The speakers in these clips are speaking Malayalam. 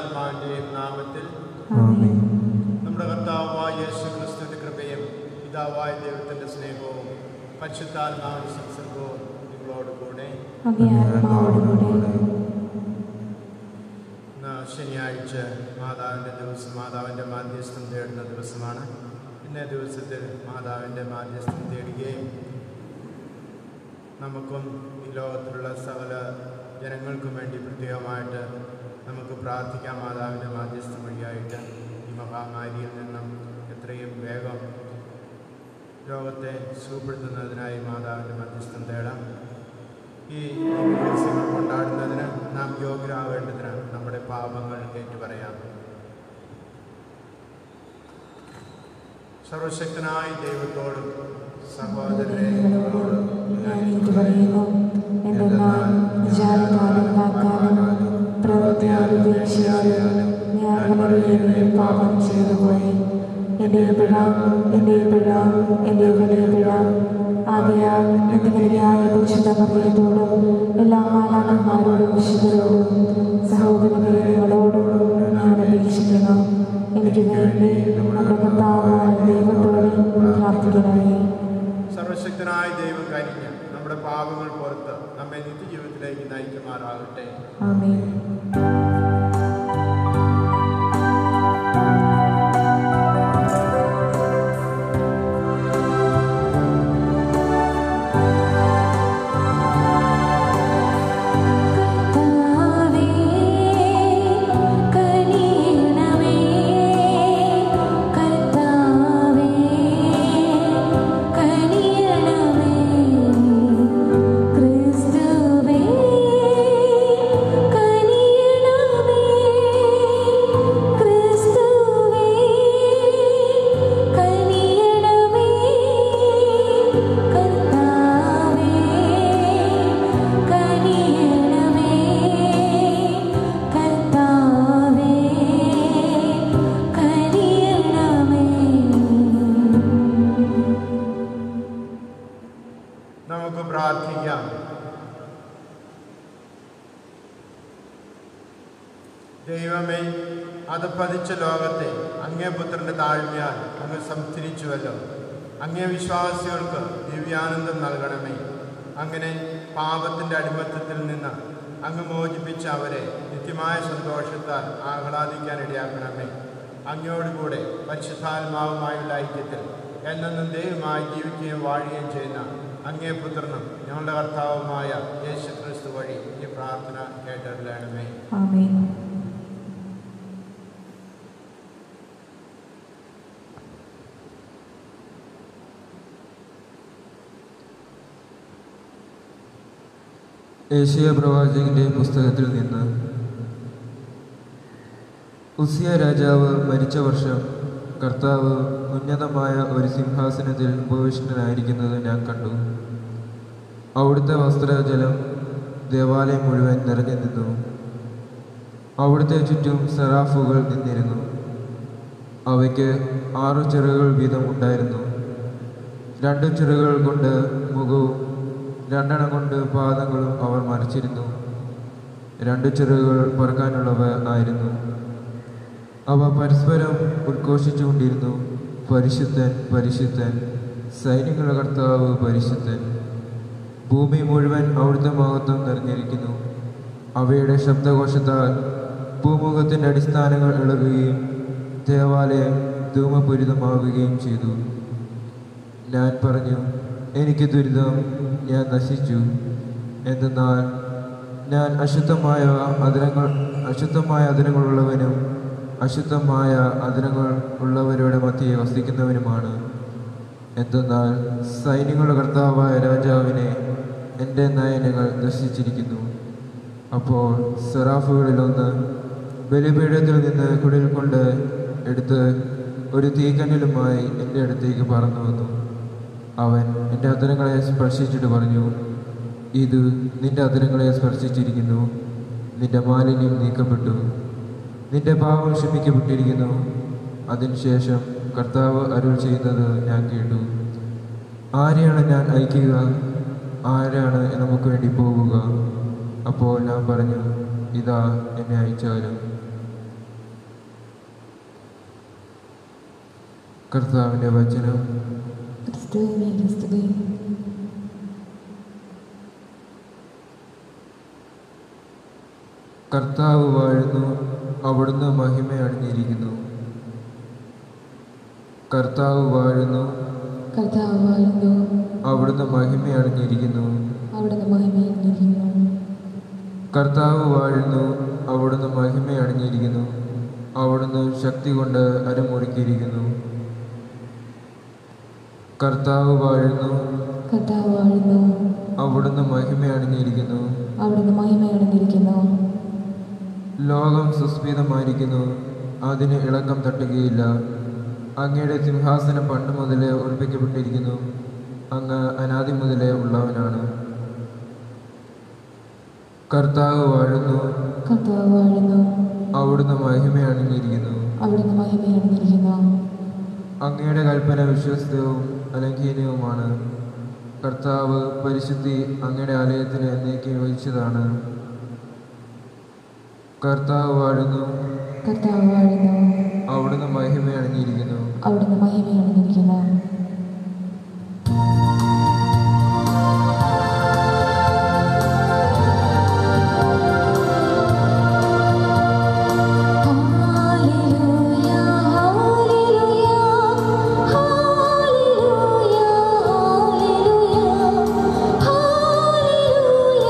പരിശുദ്ധാത്മാവിൻ്റെയും നാമത്തിൽ ആമേൻ നമ്മുടെ കർത്താവായ യേശു ക്രിസ്തുവിൻ്റെ കൃപയും പിതാവായ ദൈവത്തിൻ്റെ സ്നേഹവും പരിശുദ്ധാത്മാവിൻ്റെ സംസർഗവും നിങ്ങളോട് കൂടെ അങ്ങേ ആത്മാവോടുകൂടെ ഇന്ന് ശനിയാഴ്ച മാതാവിൻ്റെ ദിവസം മാതാവിൻ്റെ മാധ്യസ്ഥം തേടുന്ന ദിവസമാണ് ഇന്നേ ദിവസത്തിൽ മാതാവിൻ്റെ മാധ്യസ്ഥം തേടുകയും നമുക്കും ഈ ലോകത്തിലുള്ള സകല ജനങ്ങൾക്കും വേണ്ടി പ്രത്യേകമായിട്ട് നമുക്ക് പ്രാർത്ഥിക്കാം മാതാവിൻ്റെ മാധ്യസ്ഥം വഴിയായിട്ട് ഈ മഹാമാരിയിൽ നിന്നും എത്രയും വേഗം ലോകത്തെ സുഖപ്പെടുത്തുന്നതിനായി മാതാവിൻ്റെ മധ്യസ്ഥം തേടാം ഈ ദിവസങ്ങൾ കൊണ്ടാടുന്നതിന് നാം യോഗ്യരാകേണ്ടതിന് നമ്മുടെ പാപങ്ങൾ ഏറ്റുപറയാം സർവശക്തനായ ദൈവത്തോടും സഹോദരനെ നിങ്ങളോടും ഞാൻ ഏറ്റുപറയുന്നു എന്തെന്നാൽ വിചാരത്താലും വാക്കാലും പ്രവൃത്തിയാലും വീഴ്ചയാലും ഞാൻ വളരെയേറെ പാപം ചെയ്തു പോയി എൻ്റെ പിഴ എൻ്റെ പിഴ എൻ്റെ വലിയ പിഴ ആകയാൽ എൻ്റെ വലിയായ പരിശുദ്ധ മറിയത്തോടും എല്ലാ മാലാക്കന്മാരോടും വിശുദ്ധരോടും സഹോദരങ്ങളെ നിങ്ങളോടും ഞാൻ അപേക്ഷിക്കുന്നു എനിക്ക് വേണ്ടി നമ്മുടെ കർത്താവായ ദൈവത്തോടെ പ്രാർത്ഥിക്കണമേ സർവശക്തനായ ദൈവം കരിഞ്ഞ് നമ്മുടെ പാപങ്ങൾ പുറത്ത് നമ്മെ നിത്യജീവിതത്തിലേക്ക് നയിക്കുമാറാകട്ടെ ആമേൻ കർത്താവേ കനിയണമേ കർത്താവേ കനിയണമേ ക്രിസ്തുവേ കനിയണമേ ക്രിസ്തുവേ കനിയണമേ കർത്താവേ കനിയണമേ കർത്താവേ കനിയണമേ നമുക്ക് പ്രാർത്ഥിക്കാം ദൈവമേ അത് പതിച്ച ലോകത്തെ അങ്ങേ പുത്രന്റെ താഴ്മയാൽ അങ്ങ് സംസ്കരിച്ചുവല്ലോ അങ്ങേ വിശ്വാസികൾക്ക് ദിവ്യാനന്ദം നൽകണമേ അങ്ങനെ പാപത്തിന്റെ അടിമത്തത്തിൽ നിന്ന് അങ്ങ് മോചിപ്പിച്ച അവരെ നിത്യമായ സന്തോഷത്താൽ ആഹ്ലാദിക്കാൻ ഇടയാക്കണമേ അങ്ങയോടുകൂടെ പരിശുദ്ധാത്മാവുമായുള്ള ഐക്യത്തിൽ എന്നെന്നും ദൈവമായി ജീവിക്കുകയും വാഴുകയും ചെയ്യുന്ന അങ്ങേ പുത്രനും ഞങ്ങളുടെ കർത്താവുമായ യേശു ക്രിസ്തു വഴി ഈ പ്രാർത്ഥന കേട്ടറിയണമേ ആമേൻ ഏഷ്യ പ്രവാചകന്റെ പുസ്തകത്തിൽ നിന്ന് ഉസിയ രാജാവ് മരിച്ച വർഷം കർത്താവ് ഉന്നതമായ ഒരു സിംഹാസനത്തിൽ ഉപവിഷ്ടനായിരിക്കുന്നത് ഞാൻ കണ്ടു അവിടുത്തെ വസ്ത്രജലം ദേവാലയം മുഴുവൻ നിറഞ്ഞു നിന്നു അവിടുത്തെ ചുറ്റും സെറാഫുകൾ നിന്നിരുന്നു അവയ്ക്ക് ആറു ചിറകുകൾ വീതം ഉണ്ടായിരുന്നു രണ്ട് ചിറകുകൾ കൊണ്ട് മുഖവും രണ്ടെണ്ണം കൊണ്ട് പാദങ്ങളും അവർ മറിച്ചിരുന്നു രണ്ട് ചിറകുകൾ പറക്കാനുള്ളവ ആയിരുന്നു അവ പരസ്പരം ഉദ്ഘോഷിച്ചുകൊണ്ടിരുന്നു പരിശുദ്ധൻ പരിശുദ്ധൻ സൈന്യങ്ങളുടെ കർത്താവ് പരിശുദ്ധൻ ഭൂമി മുഴുവൻ അവിടുത്തെ മഹത്വം നിറഞ്ഞിരിക്കുന്നു അവയുടെ ശബ്ദകോശത്താൽ ഭൂമുഖത്തിൻ്റെ അടിസ്ഥാനങ്ങൾ ഇളകുകയും ദേവാലയം ധൂമപൂരിതമാവുകയും ചെയ്തു ഞാൻ പറഞ്ഞു എനിക്ക് ദുരിതം ഞാൻ നശിച്ചു എന്തെന്നാൽ ഞാൻ അശുദ്ധമായ അതിരങ്ങൾ അശുദ്ധമായ അതിരങ്ങളുള്ളവനും അശുദ്ധമായ അതിരങ്ങൾ ഉള്ളവരുടെ മധ്യയെ വസിക്കുന്നവനുമാണ് എന്തെന്നാൽ സൈന്യങ്ങളുടെ കർത്താവായ രാജാവിനെ എൻ്റെ നയനങ്ങൾ ദർശിച്ചിരിക്കുന്നു അപ്പോൾ സെറാഫുകളിലൊന്ന് ബലിപീഠത്തിൽ നിന്ന് കുടിൽ കൊണ്ട് എടുത്ത് ഒരു തീക്കനലുമായി എൻ്റെ അടുത്തേക്ക് പറന്നു വന്നു അവൻ എൻ്റെ അതിരങ്ങളെ സ്പർശിച്ചിട്ട് പറഞ്ഞു ഇത് നിന്റെ അതിരങ്ങളെ സ്പർശിച്ചിരിക്കുന്നു നിന്റെ മാലിന്യം നീക്കപ്പെട്ടു നിന്റെ പാപം ക്ഷമിക്കപ്പെട്ടിരിക്കുന്നു അതിനുശേഷം കർത്താവ് അരുൾ ചെയ്യുന്നത് ഞാൻ കേട്ടു ആരെയാണ് ഞാൻ അയക്കുക ആരാണ് നമുക്ക് വേണ്ടി പോവുക അപ്പോൾ ഞാൻ പറഞ്ഞു ഇതാ എന്നെ അയച്ചാലും കർത്താവിൻ്റെ വചനം ക്രിസ്തുവേ ക്രിസ്തുവേ കർത്താവ് വാഴുന്നു അവിടുന്ന് മഹിമ അണിഞ്ഞിരിക്കുന്നു കർത്താവ് വാഴുന്നു കർത്താവ് വാഴുന്നു അവിടുന്ന് മഹിമ അണിഞ്ഞിരിക്കുന്നു അവിടുന്ന് മഹിമയിരിക്കുന്നു കർത്താവ് വാഴുന്നു അവിടുന്ന് മഹിമ അണിഞ്ഞിരിക്കുന്നു അവിടുന്ന് ശക്തി കൊണ്ട് അരമുറുക്കിയിരിക്കുന്നു കർത്താവ് വാഴുന്നു കർത്താവ് വാഴുന്നു അവിടുന്ന് മഹിമ അണിഞ്ഞിരിക്കുന്നു അവിടുന്ന് മഹിമയടങ്ങിയിരിക്കുന്നു ലോകം സുസ്മിതമായിരിക്കുന്നു അതിന് ഇളക്കം തട്ടുകയില്ല അങ്ങയുടെ സിംഹാസനം പണ്ട് മുതലേ ഉറപ്പിക്കപ്പെട്ടിരിക്കുന്നു അങ്ങ് അനാദി മുതലേ ഉള്ളവനാണ് കർത്താവ് വാഴുന്നു കർത്താവ് വാഴുന്നു അവിടുന്ന് മഹിമ അണിഞ്ഞിരിക്കുന്നു അവിടുന്ന് മഹിമയടങ്ങിയിരിക്കുന്നു അങ്ങയുടെ കൽപ്പന വിശ്വസ്തവും അലംഘനീയവുമാണ് കർത്താവ് പരിശുദ്ധി അങ്ങയുടെ ആലയത്തിന് എന്നേക്ക് വഹിച്ചതാണ് കർത്താവ് വാഴുന്നു കർത്താവ് വാഴുന്നു അവിടുന്ന് മഹിമ അണിഞ്ഞിരിക്കുന്നു അവിടുന്ന് മഹിമയടങ്ങിയിരിക്കുന്നു ഹല്ലേലൂയ ഹല്ലേലൂയ ഹല്ലേലൂയ ഹല്ലേലൂയ ഹല്ലേലൂയ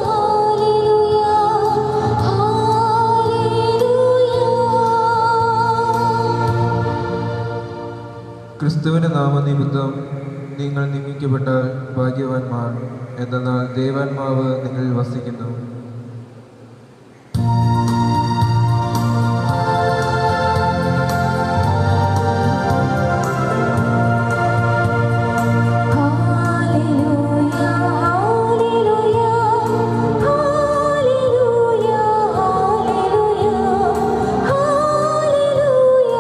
ഹല്ലേലൂയ ക്രിസ്തുവിന്റെ നാമനിമിത്തം നിങ്ങൾ നിയമിക്കപ്പെട്ടാൽ ഭാഗ്യവാന്മാർ എന്തെന്നാൽ ദേവാത്മാവ് നിങ്ങളിൽ വസിക്കുന്നു ഹല്ലേലൂയ ഹല്ലേലൂയ ഹല്ലേലൂയ ഹല്ലേലൂയ ഹല്ലേലൂയ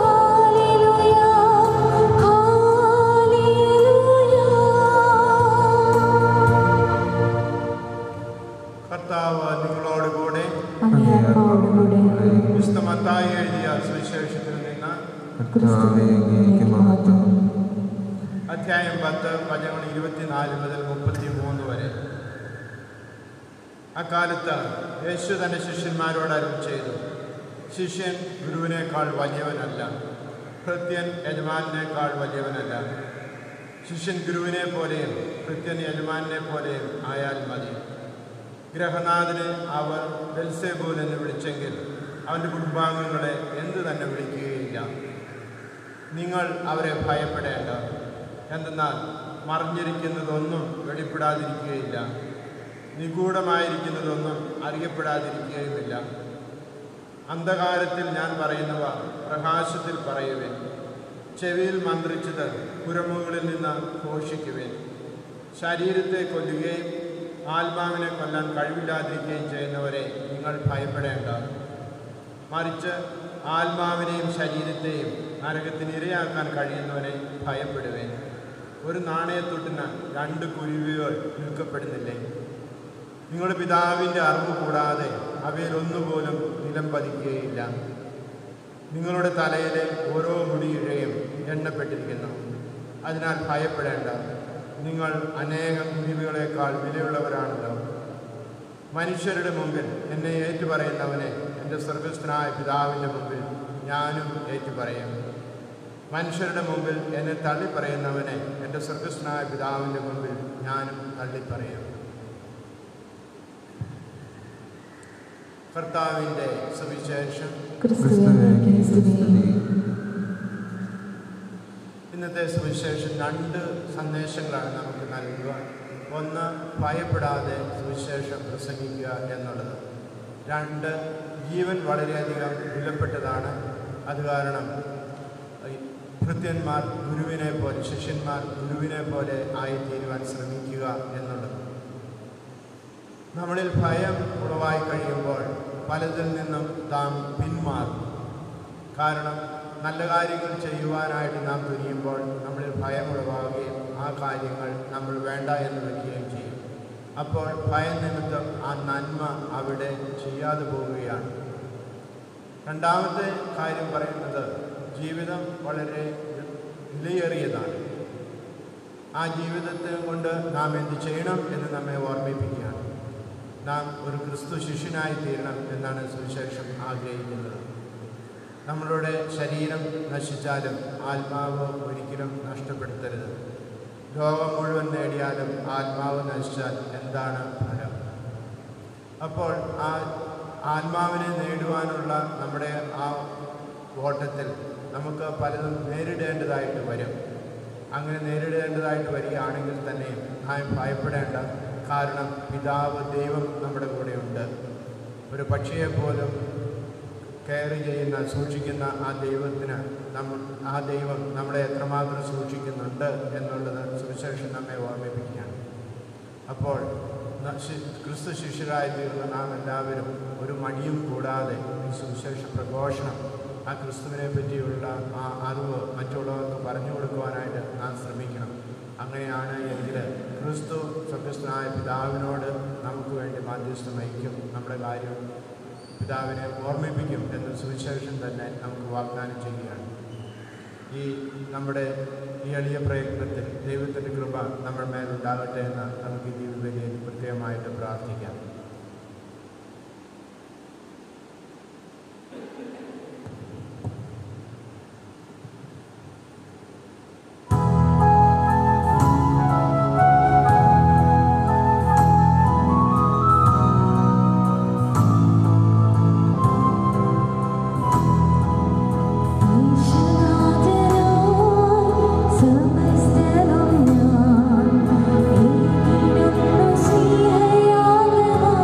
ഹല്ലേലൂയ കർത്താവ് നിങ്ങളോടുകൂടെ അങ്ങേ ആത്മാവോടുകൂടെ വിശുദ്ധ മത്തായി എഴുതിയ സുവിശേഷത്തിൽ നിന്ന് കർത്താവേ, അങ്ങേക്ക് മഹത്വം അധ്യായം പത്ത് വചനങ്ങൾ ഇരുപത്തിനാല് മുതൽ മുപ്പത്തി മൂന്ന് വരെ അക്കാലത്ത് യേശു തൻ്റെ ശിഷ്യന്മാരോട് അരുൾ ചെയ്തു ശിഷ്യൻ ഗുരുവിനേക്കാൾ വലിയവനല്ല ഭൃത്യൻ യജമാനേക്കാൾ വലിയവനല്ല ശിഷ്യൻ ഗുരുവിനെ പോലെയും ഭൃത്യൻ യജമാനെ പോലെയും ആയാൽ മതി ഗ്രഹനാഥന് അവർ ബെൽസേബൂൽ എന്ന് വിളിച്ചെങ്കിൽ അവൻ്റെ കുടുംബാംഗങ്ങളെ എന്തു തന്നെ വിളിക്കുകയില്ല നിങ്ങൾ അവരെ ഭയപ്പെടേണ്ട എന്തെന്നാൽ മറിഞ്ഞിരിക്കുന്നതൊന്നും വെളിപ്പെടാതിരിക്കുകയില്ല നിഗൂഢമായിരിക്കുന്നതൊന്നും അറിയപ്പെടാതിരിക്കുകയുമില്ല അന്ധകാരത്തിൽ ഞാൻ പറയുന്നവ പ്രകാശത്തിൽ പറയുവേൻ ചെവിയിൽ മന്ത്രിച്ചത് പുരമുകളിൽ നിന്ന് ഘോഷിക്കുവേൻ ശരീരത്തെ കൊല്ലുകയും ആത്മാവിനെ കൊല്ലാൻ കഴിവില്ലാതിരിക്കുകയും ചെയ്യുന്നവരെ നിങ്ങൾ ഭയപ്പെടേണ്ട മറിച്ച് ആത്മാവിനെയും ശരീരത്തെയും നരകത്തിന് ഇരയാക്കാൻ കഴിയുന്നവനെ ഭയപ്പെടുവേൻ ഒരു നാണയത്തൊട്ടിന് രണ്ട് കുരുവികൾ നിൽക്കപ്പെടുന്നില്ലേ നിങ്ങളുടെ പിതാവിൻ്റെ അറിവ് കൂടാതെ അവയിൽ ഒന്നുപോലും നിലം പതിക്കുകയില്ല നിങ്ങളുടെ തലയിലെ ഓരോ മുടിയിഴയും എണ്ണപ്പെട്ടിരിക്കുന്നു അതിനാൽ ഭയപ്പെടേണ്ട നിങ്ങൾ അനേകം കുരുവികളെക്കാൾ വിലയുള്ളവരാണല്ലോ മനുഷ്യരുടെ മുമ്പിൽ എന്നെ ഏറ്റുപറയുന്നവനെ എൻ്റെ സ്വർഗസ്ഥനായ പിതാവിൻ്റെ മുമ്പിൽ ഞാനും ഏറ്റുപറയും മനുഷ്യരുടെ മുമ്പിൽ എന്നെ തള്ളിപ്പറയുന്നവനെ എൻ്റെ സ്വർഗസ്ഥനായ പിതാവിൻ്റെ മുമ്പിൽ ഞാനും തള്ളിപ്പറയും കർത്താവിൻ്റെ സുവിശേഷം ക്രിസ്തുവേ ക്രിസ്തുവേ ഇന്നത്തെ സുവിശേഷം രണ്ട് സന്ദേശങ്ങളാണ് നമുക്ക് നൽകുക ഒന്ന് ഭയപ്പെടാതെ സുവിശേഷം പ്രസംഗിക്കുക എന്നുള്ളത് രണ്ട് ജീവൻ വളരെയധികം വിലപ്പെട്ടതാണ് അത് കാരണം ഈ ഭൃത്യന്മാർ ഗുരുവിനെ പോലെ ശിഷ്യന്മാർ ഗുരുവിനെ പോലെ ആയിത്തീരുവാൻ ശ്രമിക്കുക എന്നുള്ളത് നമ്മളിൽ ഭയം ഉളവായി കഴിയുമ്പോൾ പലതിൽ നിന്നും താൻ പിന്മാറും കാരണം നല്ല കാര്യങ്ങൾ ചെയ്യുവാനായിട്ട് നാം തുനിയുമ്പോൾ നമ്മളിൽ ഭയം ഉളവാകുകയും ആ കാര്യങ്ങൾ നമ്മൾ വേണ്ട എന്ന് വയ്ക്കുകയും ചെയ്യും അപ്പോൾ ഭയം നിമിത്തം ആ നന്മ അവിടെ ചെയ്യാതെ പോവുകയാണ് രണ്ടാമത്തെ കാര്യം പറയുന്നത് ജീവിതം വളരെ വിലയേറിയതാണ് ആ ജീവിതത്തെ കൊണ്ട് നാം എന്ത് ചെയ്യണം എന്ന് നമ്മെ ഓർമ്മിപ്പിക്കുകയാണ് നാം ഒരു ക്രിസ്തു ശിഷ്യനായി തീരണം എന്നാണ് സുവിശേഷം ആഗ്രഹിക്കുന്നത് നമ്മളുടെ ശരീരം നശിച്ചാലും ആത്മാവ് ഒരിക്കലും നഷ്ടപ്പെടുത്തരുത് ലോകം മുഴുവൻ നേടിയാലും ആത്മാവ് നശിച്ചാൽ എന്താണ് ഫലം അപ്പോൾ ആ ആത്മാവിനെ നേടുവാനുള്ള നമ്മുടെ ആ ഓട്ടത്തിൽ നമുക്ക് പലതും നേരിടേണ്ടതായിട്ട് വരും അങ്ങനെ നേരിടേണ്ടതായിട്ട് വരികയാണെങ്കിൽ തന്നെ നാം ഭയപ്പെടേണ്ട കാരണം പിതാവ് ദൈവം നമ്മുടെ കൂടെയുണ്ട് ഒരു പക്ഷിയെ പോലും കെയർ ചെയ്യുന്ന സൂക്ഷിക്കുന്ന ആ ദൈവത്തിന് നമ്മൾ ആ ദൈവം നമ്മളെ എത്രമാത്രം സൂക്ഷിക്കുന്നുണ്ട് എന്നുള്ളത് സുവിശേഷം നമ്മെ ഓർമ്മിപ്പിക്കുകയാണ് അപ്പോൾ ന- ശി- ക്രിസ്തു ശിഷ്യരായി തീർന്ന നാം എല്ലാവരും ഒരു മടിയും കൂടാതെ ഈ സുവിശേഷ പ്രഘോഷണം ആ ക്രിസ്തുവിനെ പറ്റിയുള്ള ആ അറിവ് മറ്റുള്ളവർക്ക് പറഞ്ഞു കൊടുക്കുവാനായിട്ട് നാം ശ്രമിക്കണം അങ്ങനെയാണ് എങ്കിൽ ക്രിസ്തു സ്വർഗസ്ഥനായ പിതാവിനോട് നമുക്ക് വേണ്ടി മാധ്യസ്ഥം വഹിക്കും നമ്മുടെ കാര്യം പിതാവിനെ ഓർമ്മിപ്പിക്കും എന്ന് സുവിശേഷം തന്നെ നമുക്ക് വാഗ്ദാനം ചെയ്യുകയാണ് ഈ നമ്മുടെ ഈ എളിയ പ്രയത്നത്തിൽ ദൈവത്തിൻ്റെ കൃപ നമ്മുടെ മേലുണ്ടാകട്ടെ എന്ന് നമുക്ക് ഈ ദീപബലിയിൽ പ്രത്യേകമായിട്ട് പ്രാർത്ഥിക്കാം സമസ്തവും ഞാൻ ഏകിടുന്നു സ്നേഹയാഗമാ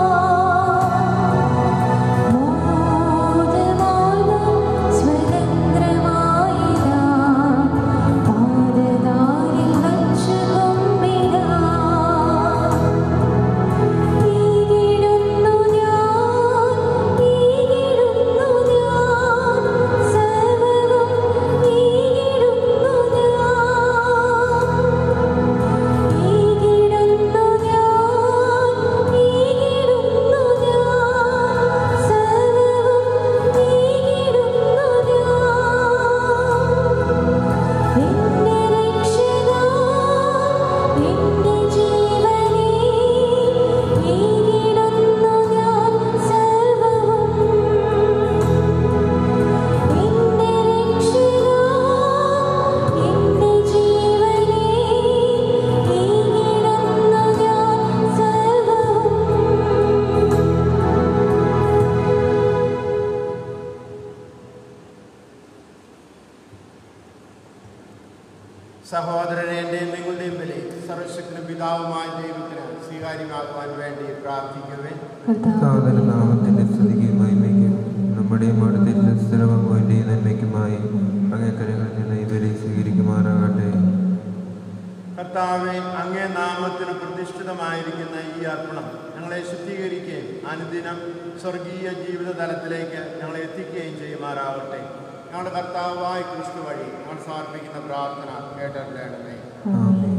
സഹോദരനെ എൻ്റെയും നിങ്ങളുടെയും ബലി സർവശക്തിന് പിതാവുമായ ദൈവത്തിന് സ്വീകാര്യമാക്കുവാൻ വേണ്ടി പ്രാർത്ഥിക്കുവേൻ സാധന നാമത്തിന്റെ സ്തുതിക്കും മഹിമയ്ക്കും നമ്മുടെ അടുത്ത സ്ഥലവും വേണ്ടി നന്മയ്ക്കുമായി അങ്ങേക്കരകളിൽ നിന്ന് ഇവരെ സ്വീകരിക്കുമാറാകട്ടെ കർത്താവെ അങ്ങേ നാമത്തിന് പ്രതിഷ്ഠിതമായിരിക്കുന്ന ഈ അർപ്പണം ഞങ്ങളെ ശുദ്ധീകരിക്കുകയും അനുദിനം സ്വർഗീയ ജീവിത തലത്തിലേക്ക് ഞങ്ങളെ എത്തിക്കുകയും ചെയ്യുമാറാകട്ടെ ഞങ്ങളുടെ കർത്താവായ ക്രിസ്തു വഴി ഞങ്ങൾ സമർപ്പിക്കുന്ന പ്രാർത്ഥന കേട്ടറിയണമേ ആമേൻ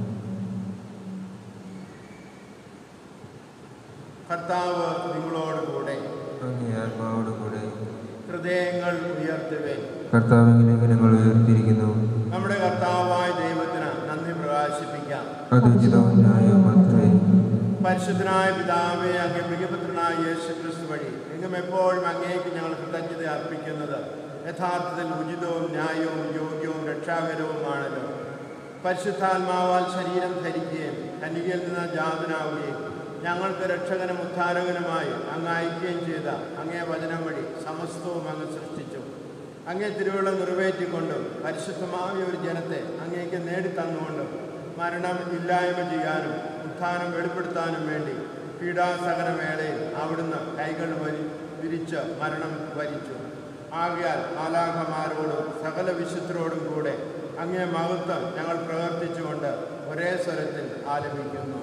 കർത്താവ് നിങ്ങളോട് കൂടെ അങ്ങേ ആത്മാവോട് കൂടെ ഹൃദയങ്ങൾ ഉയർത്തുവേ കർത്താവിലേക്ക് ഞങ്ങൾ ഉയർത്തിയിരിക്കുന്നു നമ്മുടെ കർത്താവായ ദൈവത്തിന് നന്ദി പ്രകാശിപ്പിക്കാം അത് ഉചിതവും ന്യായവും മാത്രമേ പരിശുദ്ധനായ പിതാവേ അങ്ങേ പ്രിയപുത്രനായ യേശു ക്രിസ്തു വഴി എങ്ങും എപ്പോഴും അങ്ങേക്ക് ഞങ്ങൾ കൃതജ്ഞത അർപ്പിക്കുന്നത് യഥാർത്ഥത്തിൽ ഉചിതവും ന്യായവും യോഗ്യവും രക്ഷാകരവുമാണല്ലോ പരിശുദ്ധാത്മാവാൽ ശരീരം ധരിക്കുകയും കന്യകയിൽ നിന്ന് ജാതനാവുകയും ഞങ്ങൾക്ക് രക്ഷകനും ഉദ്ധാരകനുമായി അങ്ങ് അയക്കുകയും ചെയ്ത അങ്ങേ വചനം വഴി സമസ്തവും അങ്ങ് സൃഷ്ടിച്ചു അങ്ങേ തിരുവിള നിറവേറ്റിക്കൊണ്ടും പരിശുദ്ധമായ ഒരു ജനത്തെ അങ്ങേക്ക് നേടിത്തന്നുകൊണ്ടും മരണം ഇല്ലായ്മ ചെയ്യാനും ഉത്ഥാനം വെളിപ്പെടുത്താനും വേണ്ടി പീഡാസകനവേളയിൽ അവിടുന്ന് കൈകൾ വരി വിരിച്ച് മരണം വരിച്ചു ആകയാൽ മാലാഖമാരോടും സകല വിശുദ്ധരോടും കൂടെ അങ്ങേ മഹത്വം ഞങ്ങൾ പ്രവർത്തിച്ചുകൊണ്ട് ഒരേ സ്വരത്തിൽ ആലപിക്കുന്നു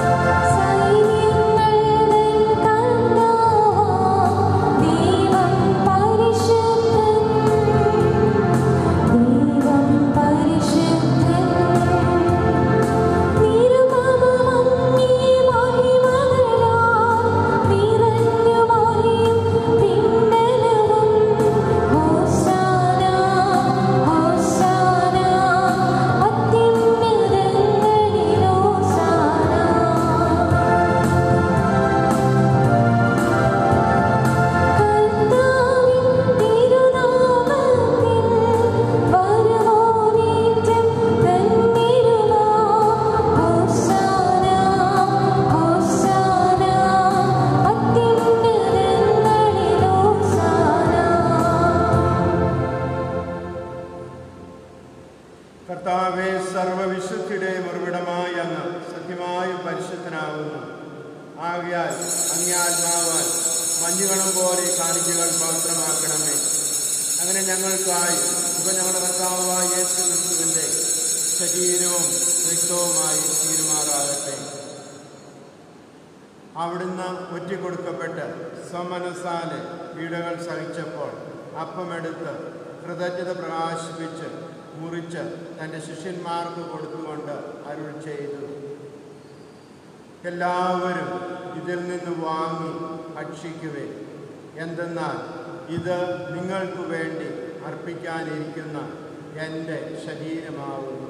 ദൈവം കർത്താവെ സർവവിശുദ്ധിയുടെയും ഉറവിടമായി അങ്ങ് സത്യമായും പരിശുദ്ധനാകുന്നു ആകയാൽ അങ്ങേ ആത്മാവാൽ മഞ്ഞുകണം പോലെ ഈ കാണിക്കകൾ പവിത്രമാക്കണമേ അങ്ങനെ ഞങ്ങൾക്കായി ഇപ്പൊ ഞങ്ങളുടെ കർത്താവായ യേശു ക്രിസ്തുവിന്റെ ശരീരവും രക്തവുമായി തീരുമാറാകട്ടെ അവിടുന്ന് ഒറ്റിക്കൊടുക്കപ്പെട്ട് സ്വമനസാലെ പീഡകൾ സഹിച്ചപ്പോൾ അപ്പമെടുത്ത് കൃതജ്ഞത പ്രകാശിപ്പിച്ച് മുറിച്ച് തൻ്റെ ശിഷ്യന്മാർക്ക് കൊടുത്തുകൊണ്ട് അരുൾ ചെയ്തു എല്ലാവരും ഇതിൽ നിന്ന് വാങ്ങി ഭക്ഷിക്കുവേ എന്തെന്നാൽ ഇത് നിങ്ങൾക്ക് വേണ്ടി അർപ്പിക്കാനിരിക്കുന്ന എൻ്റെ ശരീരമാകുന്നു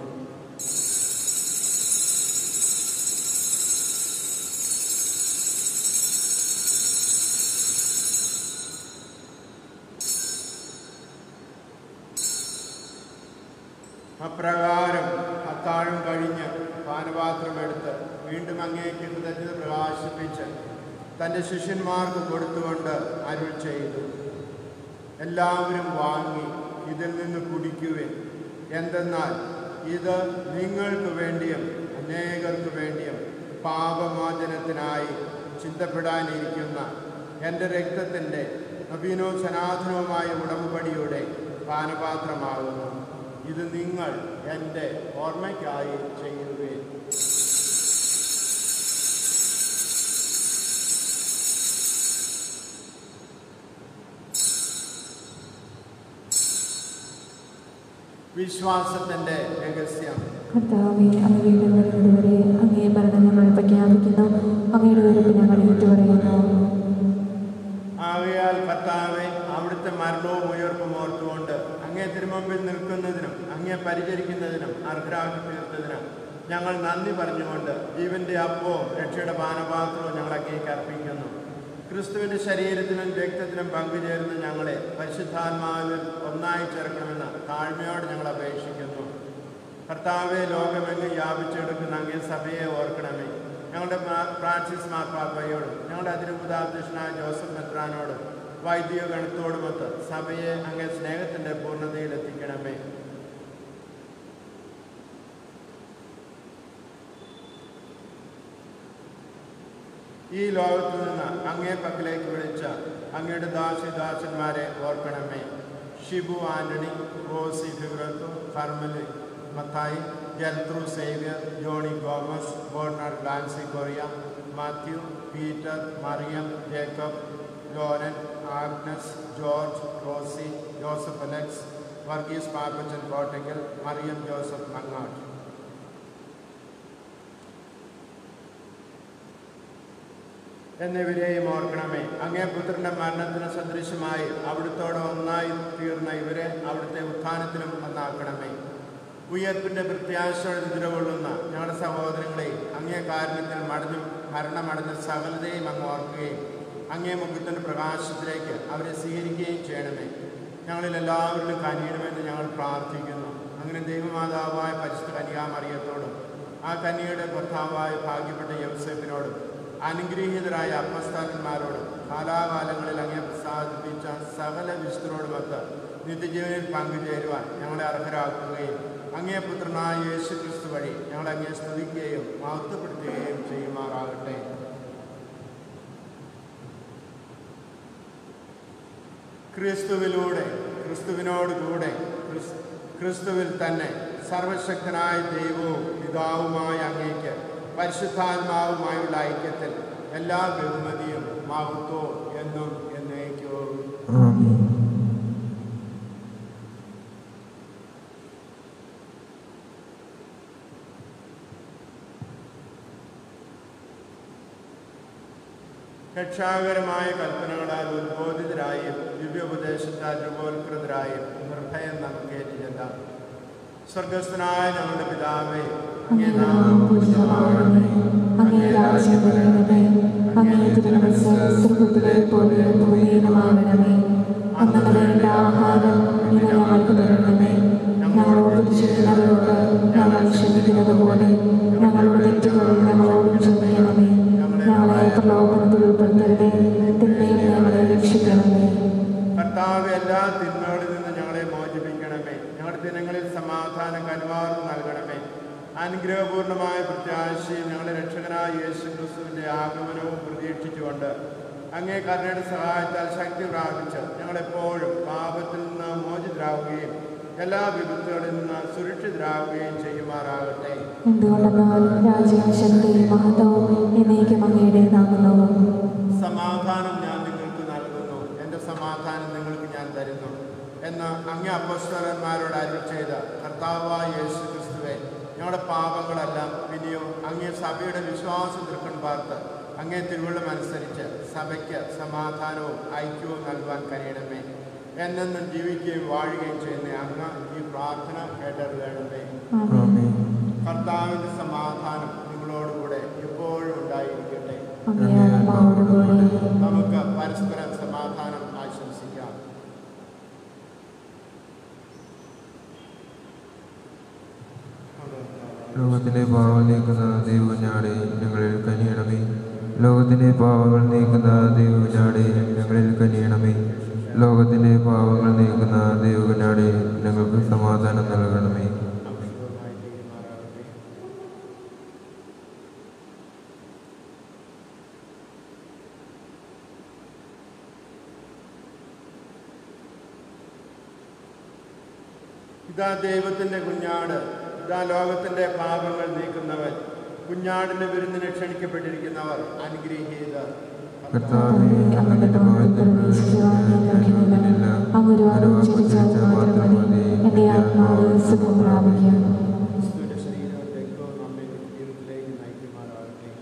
അപ്രകാരം അത്താഴം കഴിഞ്ഞ് പാനപാത്രമെടുത്ത് വീണ്ടും അങ്ങേക്ക് കൃതജ്ഞത പ്രകാശിപ്പിച്ച് തൻ്റെ ശിഷ്യന്മാർക്ക് കൊടുത്തുകൊണ്ട് അരുൾ ചെയ്തു എല്ലാവരും വാങ്ങി ഇതിൽ നിന്ന് കുടിക്കുവിൻ എന്തെന്നാൽ ഇത് നിങ്ങൾക്ക് വേണ്ടിയും അനേകർക്ക് വേണ്ടിയും പാപമോചനത്തിനായി ചിന്തപ്പെടാനിരിക്കുന്ന എൻ്റെ രക്തത്തിൻ്റെ നവീനോ സനാതനവുമായ ഉടമ്പടിയുടെ പാനപാത്രമാകുന്നു ഇത് നിങ്ങൾ എൻ്റെ ഓർമ്മയ്ക്കായി ചെയ്യുകയും വിശ്വാസത്തിൻ്റെ രഹസ്യം കർത്താവെ അങ്ങ് വീണ്ടും വരുന്നതുവരെ അങ്ങേ ഭരണം ഞങ്ങൾ പ്രഖ്യാപിക്കുന്നു അങ്ങയുടെ ഉയർപ്പ് ഞങ്ങൾ ഏറ്റുപറയുന്നു ആകയാൽ കർത്താവെ അവിടുത്തെ മരണവും ഉയർപ്പും ഓർത്തുകൊണ്ട് അങ്ങേ തിരുമുമ്പിൽ നിൽക്കുന്നതിനും അങ്ങേ പരിചരിക്കുന്നതിനും അർഹരാക്കി തീർത്തതിനും ഞങ്ങൾ നന്ദി പറഞ്ഞുകൊണ്ട് ജീവന്റെ അപ്പവും രക്ഷയുടെ പാനപാത്രവും ഞങ്ങൾ അങ്ങേക്ക് അർപ്പിക്കുന്നു ക്രിസ്തുവിന്റെ ശരീരത്തിനും രക്തത്തിനും പങ്കുചേരുന്ന ഞങ്ങളെ പരിശുദ്ധാത്മാവിൽ ഒന്നായി ചേർക്കണമെന്ന് താഴ്മയോട് ഞങ്ങൾ അപേക്ഷിക്കുന്നു കർത്താവെ ലോകമെങ്ങും വ്യാപിച്ചെടുക്കുന്ന അങ്ങേ സഭയെ ഓർക്കണമേ ഞങ്ങളുടെ മാ- ഫ്രാൻസിസ് മാർപ്പാപ്പയോടും ഞങ്ങളുടെ അതിരൂപതാധ്യക്ഷനായ ജോസഫ് മെത്രാനോടും വൈദിക ഗണത്തോടുമൊത്ത് സഭയെ അങ്ങേ സ്നേഹത്തിന്റെ പൂർണ്ണതയിൽ എത്തിക്കണമേ ഈ ലോകത്തു നിന്ന് അങ്ങേ പക്കലേക്ക് വിളിച്ച അങ്ങയുടെ ദാസി ദാസന്മാരെ ഓർക്കണമേ ഷിബു ആന്റണി റോസി ഫിബ്രത്തു കർമ്മലി മത്തായി ജൽത്രു സേവ്യർ ജോണി ഗോമസ് ബോർണർ ഡാൻസി കൊറിയ മാത്യു പീറ്റർ മറിയം ജേക്കബ് ലോരൻ ആഗ്നസ് ജോർജ് റോസി ജോസഫ് അലക്സ് വർഗീസ് പാപ്പച്ചൻ കോട്ടയ്ക്കൽ മറിയം ജോസഫ് മങ്ങാട്ട് എന്നിവരെയും ഓർക്കണമേ അങ്ങേ പുത്രന്റെ മരണത്തിന് സദൃശമായി അവിടുത്തോടെ ഒന്നായി തീർന്ന ഇവരെ അവിടുത്തെ ഉത്ഥാനത്തിലും ഒന്നാക്കണമേ ഉയർപ്പിന്റെ പ്രത്യാശയോടെ നിദ്രകൊള്ളുന്ന ഞങ്ങളുടെ സഹോദരങ്ങളെ അങ്ങേ കാരണത്തിൽ മടഞ്ഞു മരണമടഞ്ഞ സകലതയും അങ്ങ് ഓർക്കുകയും അങ്ങേ മുഖത്തിന്റെ പ്രകാശത്തിലേക്ക് അവരെ സ്വീകരിക്കുകയും ചെയ്യണമേ ഞങ്ങളിൽ എല്ലാവരിലും കനിയണമെന്ന് ഞങ്ങൾ പ്രാർത്ഥിക്കുന്നു അങ്ങനെ ദൈവമാതാവായ പരിശുദ്ധ കന്യാമറിയത്തോടും ആ കന്യയുടെ ഭർത്താവായ ഭാഗ്യപ്പെട്ട യൗസേപ്പിനോടും അനുഗ്രഹീതരായ അപ്പസ്ഥാനന്മാരോടും കാലാകാലങ്ങളിൽ അങ്ങേ പ്രസാദിപ്പിച്ച സകല വിശുദ്ധരോടുമൊത്ത് നിത്യജീവനിൽ പങ്കുചേരുവാൻ ഞങ്ങളെ അർഹരാക്കുകയും അങ്ങേ പുത്രനായ യേശു ക്രിസ്തു വഴി ഞങ്ങൾ അങ്ങേ സ്തുതിക്കുകയും മഹത്വപ്പെടുത്തുകയും ചെയ്യുമാറാകട്ടെ ക്രിസ്തുവിലൂടെ ക്രിസ്തുവിനോട് കൂടെ ക്രിസ്- ക്രിസ്തുവിൽ തന്നെ സർവശക്തനായ ദൈവവും പിതാവുമായ അങ്ങേക്ക് പരിശുദ്ധാത്മാവുമായുള്ള ഐക്യത്തിൽ എല്ലാ ബഹുമതിയും മഹത്വവും എന്നും എന്നേക്കും ആമേൻ രക്ഷാകരമായ കൽപ്പനകളാൽ ഉദ്ബോധിതരായും ദിവ്യോപദേശത്താൽ രൂപോത്കൃതരായും നിർഭയം നമുക്ക് ഏറ്റുചെല്ലാം സ്വർഗസ്ഥനായ ഞങ്ങളുടെ പിതാവേ അങ്ങേ അങ്ങേ നാമം നാമം പൂജിതമാകണമേ അങ്ങേ രാജ്യം വരണമേ അങ്ങേ തിരുമനസ് സ്വർഗത്തിലെ പോലെ ഭൂമിയിലുമാകണമേ അന്ന് വേണ്ട ആഹാരം ഇന്ന് ഞങ്ങൾക്ക് തരണമേ ഞങ്ങളോട് ചെയ്യുന്നവരോട് ഞങ്ങൾ ക്ഷമിക്കുന്നത് പോലെ ഞങ്ങളുടെ തെറ്റുകൾ ഞങ്ങളോട് ക്ഷമിക്കണമേ ഞങ്ങളെ പ്രലോഭനത്തിൽ ഉൾപ്പെടുത്തരുതേ തിന്മയിൽ ഞങ്ങളെ രക്ഷിക്കണമേ കർത്താവ് എല്ലാ തിന്മകളിൽ നിന്ന് ഞങ്ങളെ മോചിപ്പിക്കണമേ ഞങ്ങളുടെ ദിനങ്ങളിൽ സമാ സമാധാനം കന്മാർന്ന് നൽകണമേ അനുഗ്രഹപൂർണമായ പ്രത്യാശയും ഞങ്ങളുടെ രക്ഷകനായ യേശു ക്രിസ്തുവിൻ്റെ ആഗമനവും പ്രതീക്ഷിച്ചുകൊണ്ട് അങ്ങേ കരുണയുടെ സഹായത്താൽ ശക്തി പ്രാപിച്ച് ഞങ്ങളെപ്പോഴും പാപത്തിൽ നിന്ന് മോചിതരാകുകയും എല്ലാ വിപത്തുകളിൽ നിന്ന് സുരക്ഷിതരാകുകയും ചെയ്യുമാറാകട്ടെ എന്തുകൊണ്ടെന്നാൽ രാജ്യവും ശക്തിയും മഹത്വവും എന്നേക്കും അങ്ങയുടേതാകുന്നു സമാധാനം ഞാൻ നിങ്ങൾക്ക് നൽകുന്നു എൻ്റെ സമാധാനം നിങ്ങൾക്ക് ഞാൻ തരുന്നു എന്ന് അങ്ങേ അപ്പസ്തലന്മാരോട് അരുൾ ചെയ്ത കർത്താവായ യേശു ക്രിസ്തുവെ ഞങ്ങളുടെ പാപങ്ങളെല്ലാം പിന്നെയോ അങ്ങേ സഭയുടെ വിശ്വാസം തൃക്കൺ പാർത്ത് അങ്ങേ തിരുവള്ളം അനുസരിച്ച് സഭയ്ക്ക് സമാധാനവും ഐക്യവും നൽകാൻ കഴിയണമേ എന്നെന്നും ജീവിക്കുകയും വാഴുകയും ചെയ്യുന്ന അങ്ങ് ഈ പ്രാർത്ഥന കേട്ടറിയണമേ ആമേൻ കർത്താവിൻ്റെ സമാധാനം നിങ്ങളോടുകൂടെ എപ്പോഴും ഉണ്ടായിരിക്കട്ടെ അങ്ങേ ആത്മാവോടുകൂടെ നമുക്ക് പരസ്പരം സമാധാനം ആശംസിക്കാം ലോകത്തിലെ പാവങ്ങൾ നീക്കുന്ന ദൈവഞ്ഞാടെ ഞങ്ങളിൽ കനിയണമേ ലോകത്തിലെ പാവങ്ങൾ നീക്കുന്ന ദൈവഞ്ഞാടെ ഞങ്ങളിൽ കനിയണമേ ലോകത്തിലെ പാവങ്ങൾ നീക്കുന്ന ദൈവഞ്ഞാടെ ഞങ്ങൾക്ക് സമാധാനം നൽകണമേ അഭിഷേകമായി തീരുമാറാകട്ടെ ഇതാ ദൈവത്തിൻ്റെ കുഞ്ഞാട് ഇതാ ലോകത്തിൻ്റെ പാപങ്ങൾ നീക്കുന്നവൻ കുഞ്ഞാടിൻ്റെ വിരുന്നിന് ക്ഷണിക്കപ്പെട്ടിരിക്കുന്നവർ അനുഗ്രഹീത കർത്താവേ അങ്ങയുടെ ഭവനത്തിൽ പ്രവേശിക്കുവാൻ ഞാൻ യോഗ്യനല്ല. അങ്ങ് ഒരു വാരം ഉച്ചരിച്ചാൽ മാത്രം മതി എൻ്റെ ആത്മാവ് സുഖം പ്രാപിക്കും ക്രിസ്തുവിന്റെ ശരീരവും രക്തവും നമ്മെ ജീവിതത്തിലേക്ക് നയിക്കുമാറാകട്ടെ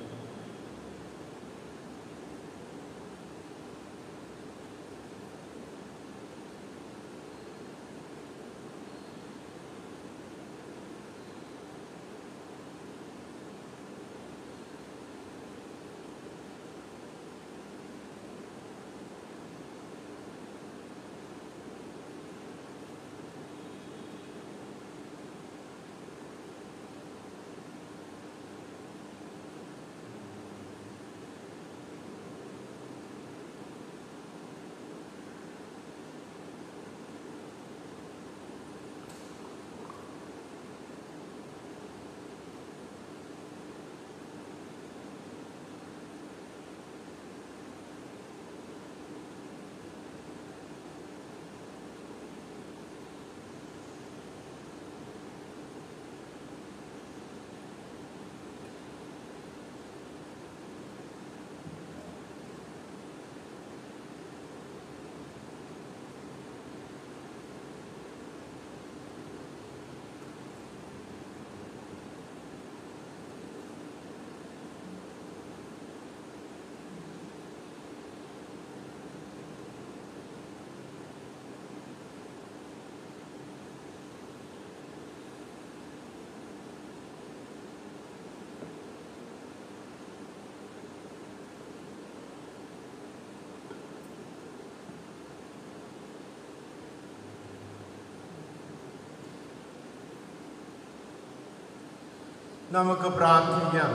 നമുക്ക് പ്രാർത്ഥിക്കാം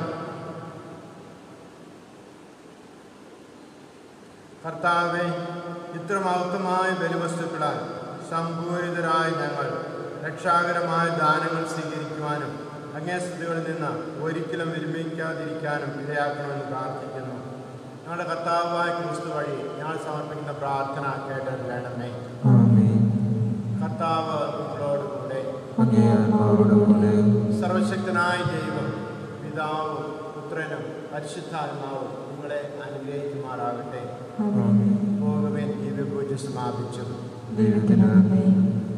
കർത്താവെ ഇത്ര മഹത്വമായ ബലിവസ്തുക്കളാൽ സമ്പൂരിതരായ ഞങ്ങൾ രക്ഷാകരമായ ദാനങ്ങൾ സ്വീകരിക്കുവാനും അങ്ങേ സ്തുതികളിൽ നിന്ന് ഒരിക്കലും വിരമിക്കാതിരിക്കാനും ഇടയാക്കണമെന്ന് പ്രാർത്ഥിക്കുന്നു ഞങ്ങളുടെ കർത്താവായ ക്രിസ്തു വഴി ഞങ്ങൾ സമർപ്പിക്കുന്ന പ്രാർത്ഥന കേട്ടറിയണമേ ആമേൻ കർത്താവ് നിങ്ങളോടുകൂടെ അങ്ങേ ആത്മാവോടുകൂടെ സർവശക്തനായ ദൈവം പിതാവും പുത്രനും പരിശുദ്ധാത്മാവും നിങ്ങളെ അനുഗ്രഹിക്കുമാറാകട്ടെ ആമേൻ പോകുവാൻ ദിവ്യപൂജ സമാപിച്ചു ദൈവത്തിന് നന്ദി